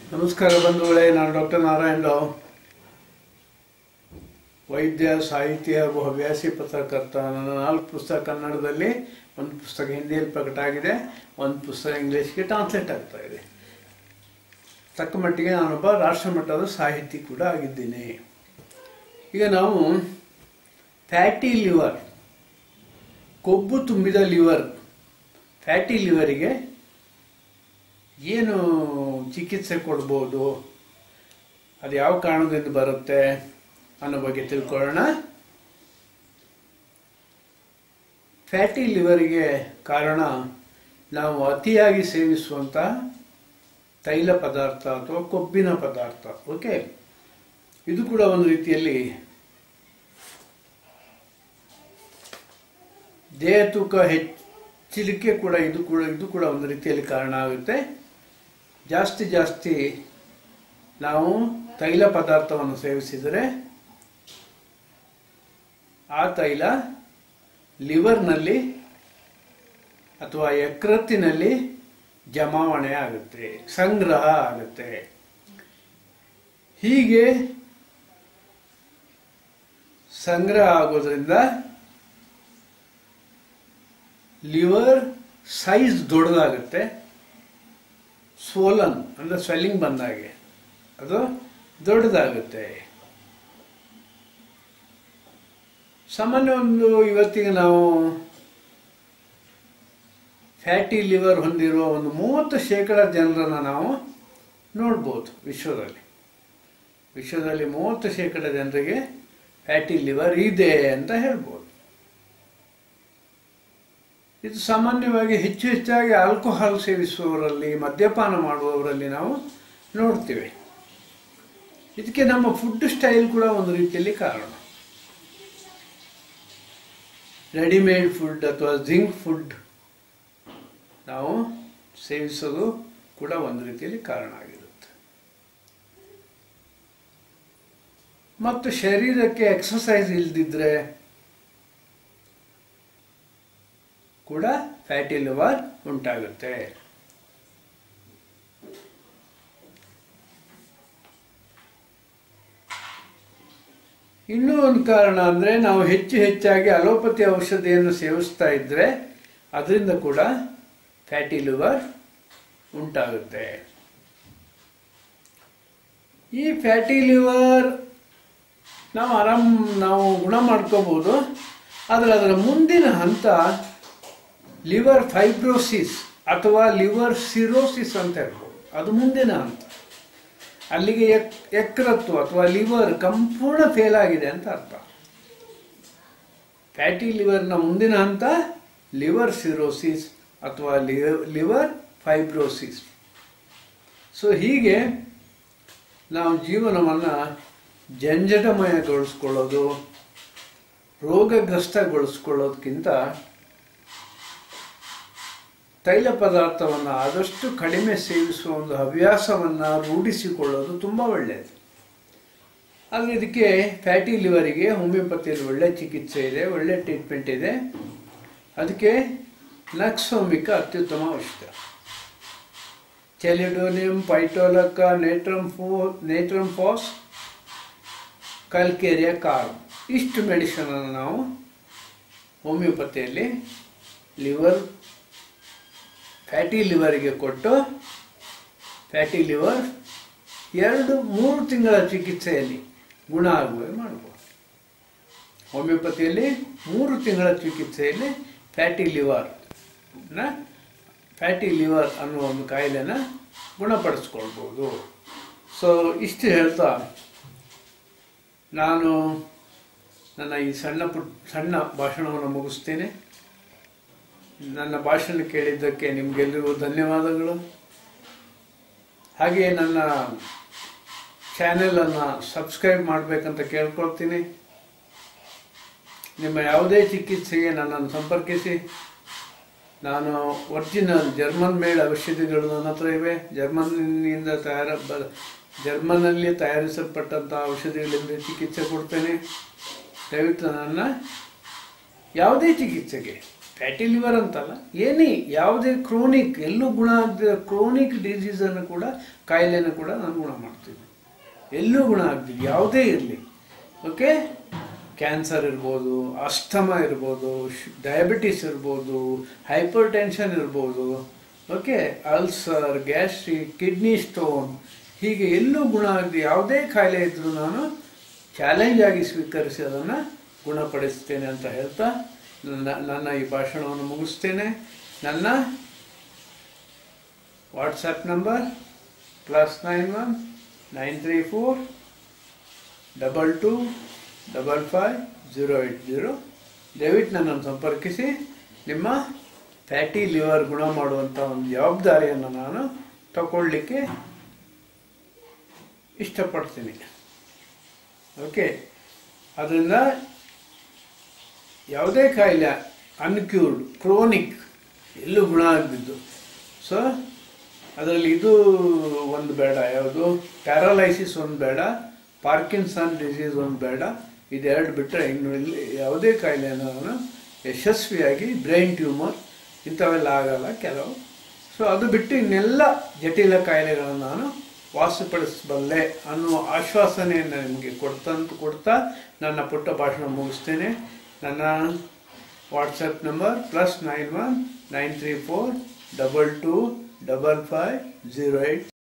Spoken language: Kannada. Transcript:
ನಮಸ್ಕಾರ ಬಂಧುಗಳೇ ನಾನು ಡಾಕ್ಟರ್ ನಾರಾಯಣ ರಾವ್ ವೈದ್ಯ ಸಾಹಿತ್ಯ ಹಾಗೂ ಹವ್ಯಾಸಿ ಪತ್ರಕರ್ತ ನನ್ನ ನಾಲ್ಕು ಪುಸ್ತಕ ಕನ್ನಡದಲ್ಲಿ ಒಂದು ಪುಸ್ತಕ ಹಿಂದಿಯಲ್ಲಿ ಪ್ರಕಟ ಆಗಿದೆ ಒಂದು ಪುಸ್ತಕ ಇಂಗ್ಲೀಷ್ಗೆ ಟ್ರಾನ್ಸ್ಲೇಟ್ ಆಗ್ತಾ ಇದೆ ತಕ್ಕ ಮಟ್ಟಿಗೆ ನಾನೊಬ್ಬ ರಾಷ್ಟ್ರಮಟ್ಟದ ಸಾಹಿತಿ ಕೂಡ ಆಗಿದ್ದೇನೆ ಈಗ ನಾವು ಫ್ಯಾಟಿ ಲಿವರ್ ಕೊಬ್ಬು ತುಂಬಿದ ಲಿವರ್ ಫ್ಯಾಟಿ ಲಿವರಿಗೆ ಏನು ಚಿಕಿತ್ಸೆ ಕೊಡ್ಬೋದು ಅದು ಯಾವ ಕಾರಣದಿಂದ ಬರುತ್ತೆ ಅನ್ನೋ ಬಗ್ಗೆ ತಿಳ್ಕೊಳ್ಳೋಣ ಫ್ಯಾಟಿ ಲಿವರಿಗೆ ಕಾರಣ ನಾವು ಅತಿಯಾಗಿ ಸೇವಿಸುವಂಥ ತೈಲ ಪದಾರ್ಥ ಅಥವಾ ಕೊಬ್ಬಿನ ಪದಾರ್ಥ ಓಕೆ ಇದು ಕೂಡ ಒಂದು ರೀತಿಯಲ್ಲಿ ದೇಹ ತೂಕ ಹೆಚ್ಚಲಿಕ್ಕೆ ಕೂಡ ಇದು ಕೂಡ ಇದು ಕೂಡ ಒಂದು ರೀತಿಯಲ್ಲಿ ಕಾರಣ ಆಗುತ್ತೆ ಜಾಸ್ತಿ ಜಾಸ್ತಿ ನಾವು ತೈಲ ಪದಾರ್ಥವನ್ನು ಸೇವಿಸಿದರೆ ಆ ತೈಲ ಲಿವರ್ನಲ್ಲಿ ಅಥವಾ ಯಕೃತ್ತಿನಲ್ಲಿ ಜಮಾವಣೆ ಆಗುತ್ತೆ ಸಂಗ್ರಹ ಆಗುತ್ತೆ ಹೀಗೆ ಸಂಗ್ರಹ ಆಗೋದ್ರಿಂದ ಲಿವರ್ ಸೈಜ್ ದೊಡ್ಡದಾಗುತ್ತೆ ಸೋಲನ್ ಅಂದರೆ ಸ್ವೆಲ್ಲಿಂಗ್ ಬಂದಾಗೆ ಅದು ದೊಡ್ಡದಾಗುತ್ತೆ ಸಾಮಾನ್ಯ ಒಂದು ಇವತ್ತಿಗೆ ನಾವು ಫ್ಯಾಟಿ ಲಿವರ್ ಹೊಂದಿರುವ ಒಂದು ಮೂವತ್ತು ಶೇಕಡ ಜನರನ್ನು ನಾವು ನೋಡ್ಬೋದು ವಿಶ್ವದಲ್ಲಿ ವಿಶ್ವದಲ್ಲಿ ಮೂವತ್ತು ಶೇಕಡ ಜನರಿಗೆ ಫ್ಯಾಟಿ ಲಿವರ್ ಇದೆ ಅಂತ ಹೇಳ್ಬೋದು ಇದು ಸಾಮಾನ್ಯವಾಗಿ ಹೆಚ್ಚು ಹೆಚ್ಚಾಗಿ ಆಲ್ಕೋಹಾಲ್ ಸೇವಿಸುವವರಲ್ಲಿ ಮದ್ಯಪಾನ ಮಾಡುವವರಲ್ಲಿ ನಾವು ನೋಡ್ತೀವಿ ಇದಕ್ಕೆ ನಮ್ಮ ಫುಡ್ ಸ್ಟೈಲ್ ಕೂಡ ಒಂದು ರೀತಿಯಲ್ಲಿ ಕಾರಣ ರೆಡಿಮೇಡ್ ಫುಡ್ ಅಥವಾ ಜಿಂಕ್ ಫುಡ್ ನಾವು ಸೇವಿಸೋದು ಕೂಡ ಒಂದು ರೀತಿಯಲ್ಲಿ ಕಾರಣ ಆಗಿರುತ್ತೆ ಮತ್ತು ಶರೀರಕ್ಕೆ ಎಕ್ಸಸೈಸ್ ಇಲ್ದಿದ್ರೆ ಕೂಡ ಫ್ಯಾಟಿ ಲಿವರ್ ಉಂಟಾಗುತ್ತೆ ಇನ್ನೂ ಒಂದು ಕಾರಣ ಅಂದರೆ ನಾವು ಹೆಚ್ಚು ಹೆಚ್ಚಾಗಿ ಅಲೋಪತಿ ಔಷಧಿಯನ್ನು ಸೇವಿಸ್ತಾ ಇದ್ದರೆ ಅದರಿಂದ ಕೂಡ ಫ್ಯಾಟಿ ಲಿವರ್ ಉಂಟಾಗುತ್ತೆ ಈ ಫ್ಯಾಟಿ ಲಿವರ್ ನಾವು ಆರಾಮ್ ನಾವು ಗುಣ ಮಾಡ್ಕೋಬೋದು ಆದರೆ ಅದರ ಮುಂದಿನ ಹಂತ ಲಿವರ್ ಫೈಬ್ರೋಸಿಸ್ ಅಥವಾ ಲಿವರ್ ಸಿರೋಸಿಸ್ ಅಂತ ಹೇಳ್ಬೋದು ಅದು ಮುಂದಿನ ಹಂತ ಅಲ್ಲಿಗೆ ಎಕ್ ಯಕೃತ್ತು ಅಥವಾ ಲಿವರ್ ಸಂಪೂರ್ಣ ಫೇಲ್ ಆಗಿದೆ ಅಂತ ಅರ್ಥ ಫ್ಯಾಟಿ ಲಿವರ್ನ ಮುಂದಿನ ಹಂತ ಲಿವರ್ ಸಿರೋಸಿಸ್ ಅಥವಾ ಲಿವರ್ ಫೈಬ್ರೋಸಿಸ್ ಸೊ ಹೀಗೆ ನಾವು ಜೀವನವನ್ನು ಜಂಜಟಮಯಗೊಳಿಸ್ಕೊಳ್ಳೋದು ರೋಗಗ್ರಸ್ತಗೊಳಿಸ್ಕೊಳ್ಳೋದಕ್ಕಿಂತ ತೈಲ ಪದಾರ್ಥವನ್ನು ಆದಷ್ಟು ಕಡಿಮೆ ಸೇವಿಸುವ ಒಂದು ಹವ್ಯಾಸವನ್ನು ರೂಢಿಸಿಕೊಳ್ಳೋದು ತುಂಬ ಒಳ್ಳೆಯದು ಆದರೆ ಇದಕ್ಕೆ ಫ್ಯಾಟಿ ಲಿವರಿಗೆ ಹೋಮಿಯೋಪತಿಯಲ್ಲಿ ಒಳ್ಳೆ ಚಿಕಿತ್ಸೆ ಇದೆ ಒಳ್ಳೆ ಟ್ರೀಟ್ಮೆಂಟ್ ಇದೆ ಅದಕ್ಕೆ ನಕ್ಸೋಮಿಕ ಅತ್ಯುತ್ತಮ ಔಷಧ ಚೆಲಿಡೋನಿಯಂ ಪೈಟೋಲಕ ನೇಟ್ರಮ್ ಫೋ ನೇಟ್ರಮ್ ಫಾಸ್ ಕಲ್ಕೇರಿಯಾ ಕಾರ್ಬ್ ಇಷ್ಟು ಮೆಡಿಸನನ್ನು ನಾವು ಹೋಮಿಯೋಪತಿಯಲ್ಲಿ ಲಿವರ್ ಫ್ಯಾಟಿ ಲಿವರಿಗೆ ಕೊಟ್ಟು ಫ್ಯಾಟಿ ಲಿವರ್ ಎರಡು ಮೂರು ತಿಂಗಳ ಚಿಕಿತ್ಸೆಯಲ್ಲಿ ಗುಣ ಆಗುವ ಮಾಡ್ಬೋದು ಹೋಮಿಯೋಪತಿಯಲ್ಲಿ ಮೂರು ತಿಂಗಳ ಚಿಕಿತ್ಸೆಯಲ್ಲಿ ಫ್ಯಾಟಿ ಲಿವರ್ನ ಫ್ಯಾಟಿ ಲಿವರ್ ಅನ್ನುವ ಒಂದು ಕಾಯಿಲೆನ ಗುಣಪಡಿಸ್ಕೊಳ್ಬೋದು ಸೊ ಇಷ್ಟು ಹೇಳ್ತಾ ನಾನು ನನ್ನ ಈ ಸಣ್ಣ ಪುಟ್ ಸಣ್ಣ ಭಾಷಣವನ್ನು ಮುಗಿಸ್ತೇನೆ ನನ್ನ ಭಾಷಣ ಕೇಳಿದ್ದಕ್ಕೆ ನಿಮಗೆಲ್ಲರಿಗೂ ಧನ್ಯವಾದಗಳು ಹಾಗೆಯೇ ನನ್ನ ಚಾನೆಲನ್ನು ಸಬ್ಸ್ಕ್ರೈಬ್ ಮಾಡಬೇಕಂತ ಕೇಳ್ಕೊಳ್ತೀನಿ ನಿಮ್ಮ ಯಾವುದೇ ಚಿಕಿತ್ಸೆಗೆ ನನ್ನನ್ನು ಸಂಪರ್ಕಿಸಿ ನಾನು ಒರಿಜಿನಲ್ ಜರ್ಮನ್ ಮೇಡ್ ಔಷಧಿಗಳು ನನ್ನ ಹತ್ರ ಇವೆ ಜರ್ಮನ್ನಿಂದ ತಯಾರ ಬ ಜರ್ಮನಲ್ಲಿ ತಯಾರಿಸಲ್ಪಟ್ಟಂಥ ಔಷಧಿಗಳಿಂದ ಚಿಕಿತ್ಸೆ ಕೊಡ್ತೇನೆ ದಯವಿಟ್ಟು ನನ್ನ ಯಾವುದೇ ಚಿಕಿತ್ಸೆಗೆ ಫ್ಯಾಟಿ ಲಿವರ್ ಅಂತಲ್ಲ ಏನೇ ಯಾವುದೇ ಕ್ರೋನಿಕ್ ಎಲ್ಲೂ ಗುಣ ಆಗದ ಕ್ರೋನಿಕ್ ಡಿಸೀಸನ್ನು ಕೂಡ ಕಾಯಿಲೆನ ಕೂಡ ನಾನು ಗುಣ ಮಾಡ್ತೀನಿ ಎಲ್ಲೂ ಗುಣ ಆಗ್ತಿದೆ ಯಾವುದೇ ಇರಲಿ ಓಕೆ ಕ್ಯಾನ್ಸರ್ ಇರ್ಬೋದು ಅಸ್ತಮ ಇರ್ಬೋದು ಡಯಾಬಿಟಿಸ್ ಇರ್ಬೋದು ಹೈಪರ್ ಟೆನ್ಷನ್ ಇರ್ಬೋದು okay ulcer gastric kidney stone ಹೀಗೆ ಎಲ್ಲೂ ಗುಣ ಆಗದೆ ಯಾವುದೇ ಕಾಯಿಲೆ ಇದ್ದರೂ ನಾನು ಚಾಲೆಂಜ್ ಆಗಿ ಸ್ವೀಕರಿಸಿ ಅದನ್ನು ಗುಣಪಡಿಸ್ತೇನೆ ಅಂತ ಹೇಳ್ತಾ ನನ್ನ ನನ್ನ ಈ ಭಾಷಣವನ್ನು ಮುಗಿಸ್ತೇನೆ ನನ್ನ WhatsApp number plus nine one nine three four double two double five zero eight zero ದಯವಿಟ್ಟು ನನ್ನನ್ನು ಸಂಪರ್ಕಿಸಿ ನಿಮ್ಮ ಫ್ಯಾಟಿ ಲಿವರ್ ಗುಣ ಮಾಡುವಂಥ ಒಂದು ಜವಾಬ್ದಾರಿಯನ್ನು ನಾನು ತಗೊಳ್ಳಿಕ್ಕೆ ಇಷ್ಟಪಡ್ತೀನಿ ಓಕೆ ಅದರಿಂದ ಯಾವುದೇ ಕಾಯಿಲೆ ಅನ್ಕ್ಯೂರ್ಡ್ ಕ್ರೋನಿಕ್ ಎಲ್ಲೂ ಗುಣ ಆಗದಿದ್ದು ಸೊ ಅದರಲ್ಲಿ ಇದು ಒಂದು ಬೇಡ ಯಾವುದು ಪ್ಯಾರಲೈಸಿಸ್ ಒಂದು ಬೇಡ ಪಾರ್ಕಿನ್ಸನ್ ಡಿಸೀಸ್ ಒಂದು ಬೇಡ ಇದೆರಡು ಬಿಟ್ಟರೆ ಇನ್ನು ಇಲ್ಲಿ ಯಾವುದೇ ಕಾಯಿಲೆಯನ್ನು ನಾನು ಯಶಸ್ವಿಯಾಗಿ ಬ್ರೈನ್ ಟ್ಯೂಮರ್ ಇಂಥವೆಲ್ಲ ಆಗಲ್ಲ ಕೆಲವು ಸೊ ಅದು ಬಿಟ್ಟು ಇನ್ನೆಲ್ಲ ಜಟಿಲ ಕಾಯಿಲೆಗಳನ್ನು ನಾನು ವಾಸಿಪಡಿಸಬಲ್ಲೆ ಅನ್ನುವ ಆಶ್ವಾಸನೆಯನ್ನು ನಿಮಗೆ ಕೊಡ್ತಂತ ಕೊಡ್ತಾ ನನ್ನ ಪುಟ್ಟ ಭಾಷಣ ಮುಗಿಸ್ತೇನೆ ನನ್ನ WhatsApp number plus nine one nine three four double two double five zero eight